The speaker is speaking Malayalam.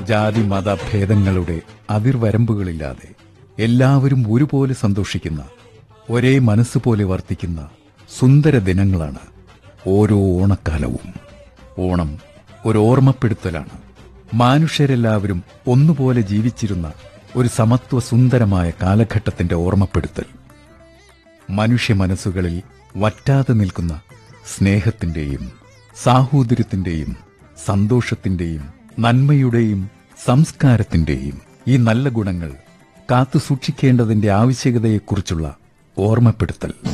ജാതി മത ഭേദങ്ങളുടെ അതിർവരമ്പുകളില്ലാതെ എല്ലാവരും ഒരുപോലെ സന്തോഷിക്കുന്ന ഒരേ മനസ്സുപോലെ വർത്തിക്കുന്ന സുന്ദര ദിനങ്ങളാണ് ഓരോ ഓണക്കാലവും ഓണം ഒരു ഓർമ്മപ്പെടുത്തലാണ് മനുഷ്യരെല്ലാവരും ഒന്നുപോലെ ജീവിച്ചിരുന്ന ഒരു സമത്വ സുന്ദരമായ കാലഘട്ടത്തിന്റെ ഓർമ്മപ്പെടുത്തൽ മനുഷ്യ മനസ്സുകളിൽ വറ്റാതെ നിൽക്കുന്ന സ്നേഹത്തിന്റെയും സാഹോദര്യത്തിന്റെയും സന്തോഷത്തിന്റെയും നന്മയുടെയും സംസ്കാരത്തിന്റെയും ഈ നല്ല ഗുണങ്ങൾ കാത്തു സൂക്ഷിക്കേണ്ടതിന്റെ ആവശ്യകതയെക്കുറിച്ചുള്ള ഓർമ്മപ്പെടുത്തൽ